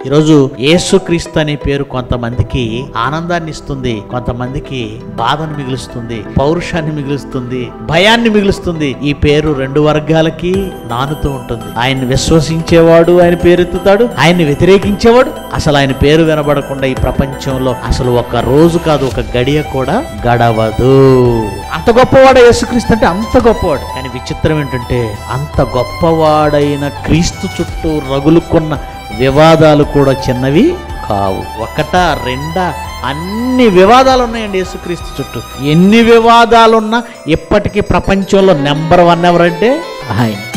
ఈరోజు యేసుక్రీస్తు అనే పేరు కొంతమందికి ఆనందాన్ని ఇస్తుంది కొంతమందికి బాధను మిగులుస్తుంది పౌరుషాన్ని మిగులుస్తుంది భయాన్ని మిగులుస్తుంది ఈ పేరు రెండు వర్గాలకి నానుతూ ఉంటుంది ఆయన్ని విశ్వసించేవాడు ఆయన పేరెత్తుతాడు ఆయన్ని వ్యతిరేకించేవాడు అసలు ఆయన పేరు వినబడకుండా ఈ ప్రపంచంలో అసలు ఒక రోజు కాదు ఒక గడియ కూడా గడవదు అంత గొప్పవాడు యేసుక్రీస్తు అంటే అంత గొప్పవాడు కానీ విచిత్రం ఏంటంటే అంత గొప్పవాడైన క్రీస్తు చుట్టూ రగులుకున్న వివాదాలు కూడా చిన్నవి కావు ఒకటా రెండా అన్ని వివాదాలు ఉన్నాయండి యేసుక్రీస్తు చుట్టూ ఎన్ని వివాదాలున్నా ఇప్పటికీ ప్రపంచంలో నెంబర్ వన్ ఎవరంటే ఆయన